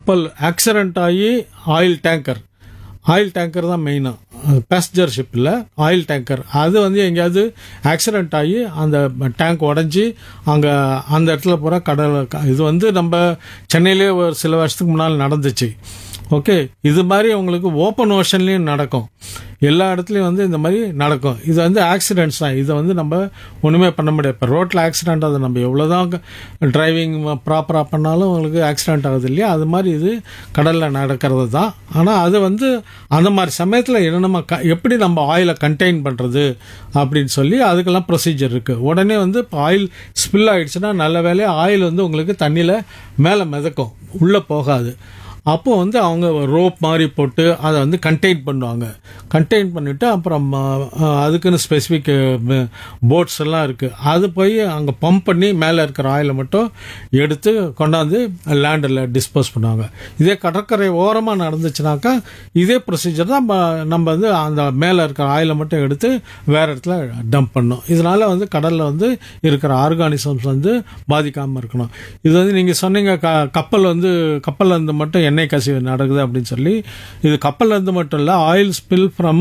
கப்பல் ஆக்சிடென்ட் ஆகி oil tanker oil tanker தான் மெயினாக பேசஞ்சர் ஷிப்பில் ஆயில் டேங்கர் அது வந்து எங்கேயாவது ஆக்சிடென்ட் ஆகி அந்த டேங்க் உடஞ்சி அங்கே அந்த இடத்துல பூரா கடல் இது வந்து நம்ம சென்னையிலே ஒரு சில வருஷத்துக்கு முன்னால் நடந்துச்சு ஓகே இது மாதிரி உங்களுக்கு ஓப்பன் ஓஷன்லேயும் நடக்கும் எல்லா இடத்துலையும் வந்து இந்த மாதிரி நடக்கும் இது வந்து ஆக்சிடென்ட்ஸ் தான் இதை வந்து நம்ம ஒன்றுமே பண்ண முடியாது இப்போ ரோட்டில் ஆக்சிடென்ட் அதை நம்ம எவ்வளோதான் டிரைவிங் ப்ராப்பராக பண்ணாலும் உங்களுக்கு ஆக்சிடென்ட் ஆகுது இல்லையா அது மாதிரி இது கடலில் நடக்கிறது தான் ஆனால் அது வந்து அந்த மாதிரி சமயத்தில் என்ன நம்ம க எப்படி நம்ம ஆயிலை கண்டெயின் பண்ணுறது அப்படின்னு சொல்லி அதுக்கெல்லாம் ப்ரொசீஜர் இருக்குது உடனே வந்து இப்போ ஆயில் ஸ்பில் ஆயிடுச்சுன்னா நல்ல வேலையாக ஆயில் வந்து உங்களுக்கு தண்ணியில் மேலே மிதக்கும் உள்ளே போகாது அப்போ வந்து அவங்க ரோப் மாதிரி போட்டு அதை வந்து கண்டெயின் பண்ணுவாங்க கண்டெயின் பண்ணிவிட்டு அப்புறம் அஹ், அதுக்குன்னு ஸ்பெசிஃபிக் போட்ஸ் எல்லாம் இருக்குது அது போய் அங்கே பம்ப் பண்ணி மேலே இருக்கிற ஆயிலை மட்டும் எடுத்து கொண்டாந்து லேண்டில் டிஸ்போஸ் பண்ணுவாங்க இதே கடற்கரை ஓரமாக நடந்துச்சுனாக்கா இதே ப்ரொசீஜர் தான் நம்ம நம்ம வந்து அந்த மேலே இருக்கிற ஆயிலை மட்டும் எடுத்து வேற இடத்துல டம்ப் பண்ணணும் இதனால வந்து கடலில் வந்து இருக்கிற ஆர்கானிசம்ஸ் வந்து பாதிக்காமல் இருக்கணும் இது வந்து நீங்கள் சொன்னீங்க க கப்பல் வந்து கப்பல்ல இருந்து மட்டும் எண்ணெய் கசிவு நடக்குது அப்படின்னு சொல்லி இது கப்பல்ல இருந்து மட்டும் இல்லை oil spill from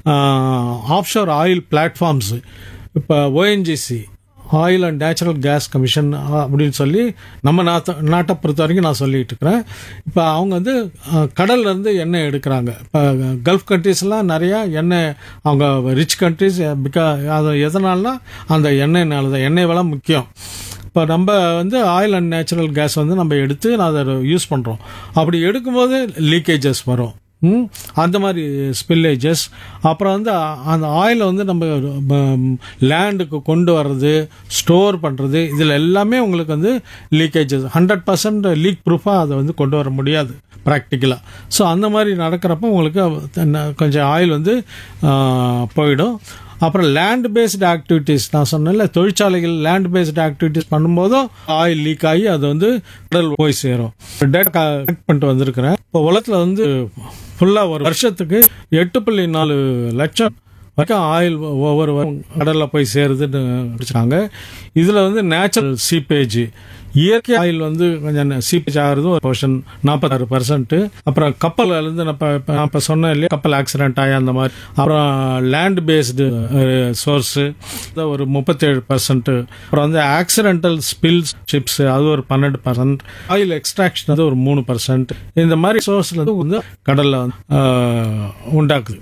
offshore oil platforms இப்போ ONGC oil and natural gas commission அப்படின்னு சொல்லி நம்ம நாத்த நாட்டை பொறுத்த வரைக்கும் நான் சொல்லிட்டு இருக்கிறேன் இப்போ அவங்க வந்து அஹ், கடல்ல இருந்து எண்ணெய் எடுக்கிறாங்க இப்போ கல்ஃப் கண்ட்ரீஸ்லாம் நிறையா எண்ணெய் அவங்க ரிச் கண்ட்ரீஸ் பிகா அது எதனாலனா அந்த எண்ணெய்னால தான் எண்ணெய் வளம் முக்கியம் இப்போ நம்ம வந்து ஆயில் அண்ட் நேச்சுரல் கேஸ் வந்து நம்ம எடுத்து அதை யூஸ் பண்ணுறோம் அப்படி எடுக்கும்போது லீக்கேஜஸ் வரும் ம், அந்த மாதிரி ஸ்பில்லேஜஸ் அப்புறம் வந்து அ- அந்த ஆயிலை வந்து நம்ம லேண்டுக்கு கொண்டு வர்றது ஸ்டோர் பண்ணுறது இதில் எல்லாமே உங்களுக்கு வந்து லீக்கேஜஸ் ஹண்ட்ரட் பர்சன்ட் லீக் ப்ரூஃபாக அதை வந்து கொண்டு வர முடியாது ப்ராக்டிக்கலாக ஸோ அந்த மாதிரி நடக்கிறப்ப உங்களுக்கு தன்ன- கொஞ்சம் ஆயில் வந்து ஆ, போயிடும் அப்புறம் லேண்ட் பேஸ்டு ஆக்டிவிட்டீஸ் நான் சொன்னேன்ல தொழிற்சாலைகள் லேண்ட் பேஸ்டு ஆக்டிவிட்டீஸ் பண்ணும்போதும் ஆயில் லீக் ஆகி அது வந்து கடல் போய் சேரும் டேட்டா கலெக்ட் பண்ணிட்டு வந்திருக்கிறேன் இப்போ உலகத்தில் வந்து ஃபுல்லாக ஒரு வருஷத்துக்கு எட்டு புள்ளி நாலு லட்சம் வரைக்கும் ஆயில் ஒவ்வொரு வரும் கடலில் போய் சேருதுன்னு பிடிச்சாங்க இதில் வந்து நேச்சுரல் சீப்பேஜ் இயற்கை ஆயில் வந்து கொஞ்சம் சீப்பேஜ் ஆகிறது ஒரு போர்ஷன் நாற்பத்தாறு பர்சன்ட் அப்புறம் கப்பல்ல இருந்து நான் இப்ப- இப்ப நான் இப்போ சொன்னேன் இல்லையா கப்பல் ஆக்சிடென்ட் ஆகி அந்த மாதிரி அப்புறம் லேண்ட் பேஸ்டு சோர்ஸு ஒரு முப்பத்தேழு பர்சன்ட் அப்புறம் வந்து ஆக்சிடென்டல் ஸ்பில் ஷிப்ஸ் அது ஒரு பன்னெண்டு பர்சன்ட் ஆயில் எக்ஸ்ட்ராக்ஷன் வந்து ஒரு மூணு பர்சன்ட் இந்த மாதிரி சோர்ஸ்ல இருந்து வந்து கடல்ல வந்து, ஆஹ், உண்டாக்குது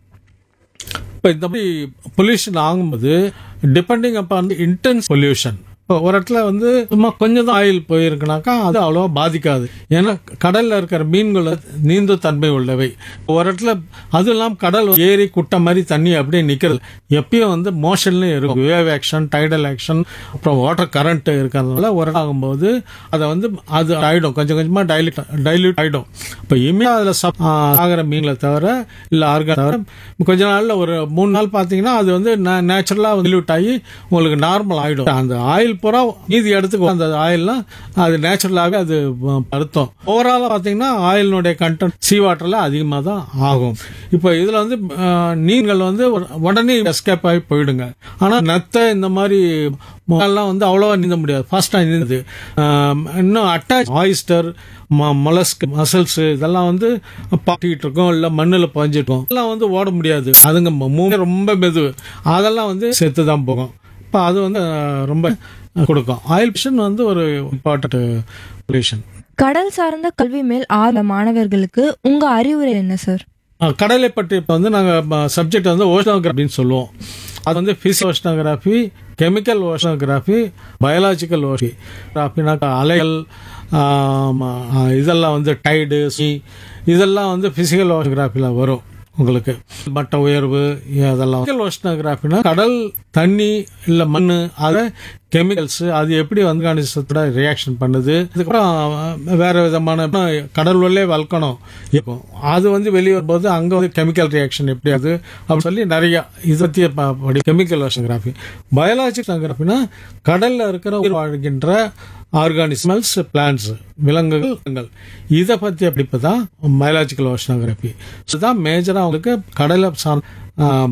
இப்போ இந்த மாதிரி பொல்யூஷன் ஆகும்போது டிபெண்டிங் அப்பான் இன்டென்ஸ் பொல்யூஷன் இப்போ ஒரு இடத்துல வந்து சும்மா கொஞ்சம் தான் ஆயில் போயிருக்குனாக்கா அது அவ்வளோவா பாதிக்காது ஏன்னா கடல்ல இருக்கிற மீன்கள் நீந்து தன்மை உள்ளவை ஒரு இடத்துல அதுவும் இல்லாமல் கடல் ஏரி குட்டை மாதிரி தண்ணி அப்படியே நிற்கிறது எப்பயும் வந்து மோஷன்லயும் இருக்கும் வேவ் ஆக்ஷன் டைடல் ஆக்ஷன் அப்புறம் வாட்டர் கரண்ட் இருக்கிறதுனால ஒரு இடம் ஆகும்போது அதை வந்து அது ஆயிடும் கொஞ்சம் கொஞ்சமாக டைல்யூட் டைல்யூட் ஆயிடும் இப்போ இனிமே அதில் சப் ஆகிற மீன்களை தவிர இல்லை ஆர்கன் தவிர கொஞ்ச நாள்ல ஒரு மூணு நாள் பார்த்தீங்கன்னா அது வந்து நேச்சுரலாக டைல்யூட் ஆகி உங்களுக்கு நார்மல் ஆயிடும் அந்த ஆயில் பூரா மீதி இடத்துக்கு அந்த ஆயில்லாம் அது நேச்சுரலாகவே அது அர்த்தம் ஓவராலாக பார்த்தீங்கன்னா ஆயிலினுடைய கண்டென்ட் சீ வாட்டரில் அதிகமாக தான் ஆகும் இப்போ இதில் வந்து அஹ், நீங்கள் வந்து உடனே எஸ்கேப் ஆகி போயிடுங்க ஆனால் நத்தை இந்த மாதிரி எல்லாம் வந்து அவ்வளோவா நீந்த முடியாது ஃபாஸ்ட்டாக நீந்தது அஹ், இன்னும் அட்டாச் ஆயிஸ்டர் மொலஸ்க் மசில்ஸ் இதெல்லாம் வந்து பாட்டிக்கிட்டு இருக்கும் இல்லை மண்ணில் பாஞ்சிருக்கும் இதெல்லாம் வந்து ஓட முடியாது அதுங்க மூணு ரொம்ப மெது அதெல்லாம் வந்து செத்து தான் போகும் இப்போ அது வந்து அஹ், ரொம்ப கொடுக்கும் ஆயில் பிஷன் வந்து ஒரு இம்பார்ட்டன்ட் பொல்யூஷன் கடல் சார்ந்த கல்வி மேல் ஆர்வ மாணவர்களுக்கு உங்க அறிவுரை என்ன சார் கடலை பற்றி இப்போ வந்து நாங்கள் சப்ஜெக்ட் வந்து ஓஷனோகிராஃபி அப்படின்னு சொல்லுவோம் அது வந்து physical oceanography chemical oceanography biological ஓஷனோகிராஃபினாக்கா அலைகள் ஆம், ஆ, இதெல்லாம் வந்து டைடு சி இதெல்லாம் வந்து பிசிக்கல் ஓஷனோகிராஃபியில் வரும் உங்களுக்கு மட்ட உயர்வு அதெல்லாம் கெமிக்கல் ஓஷனோகிராஃபினா கடல் தண்ணி இல்லை மண் அதை கெமிக்கல்ஸ் அது எப்படி ஆர்கானிசத்தோட ரியாக்ஷன் பண்ணுது அதுக்கப்புறம் வேற விதமான கடல் உள்ளே வளர்க்கணும் இருக்கும் அது வந்து வெளியே வரும்போது அங்க வந்து கெமிக்கல் ரியாக்ஷன் எப்படி அது அப்படின்னு சொல்லி நிறைய இது பத்தி ப- படி கெமிக்கல் ஓஷனோகிராஃபி பயாலஜிக்கல் கடல்ல இருக்கிற உயிர் வாழ்கின்ற ஆர்கானிசமல்ஸ் பிளான்ஸ் விலங்குகள் இதை பத்தி படிப்பு தான் பயாலஜிக்கல் ஓஷனோகிராஃபி இதுதான் மேஜரா உங்களுக்கு கடலை சார்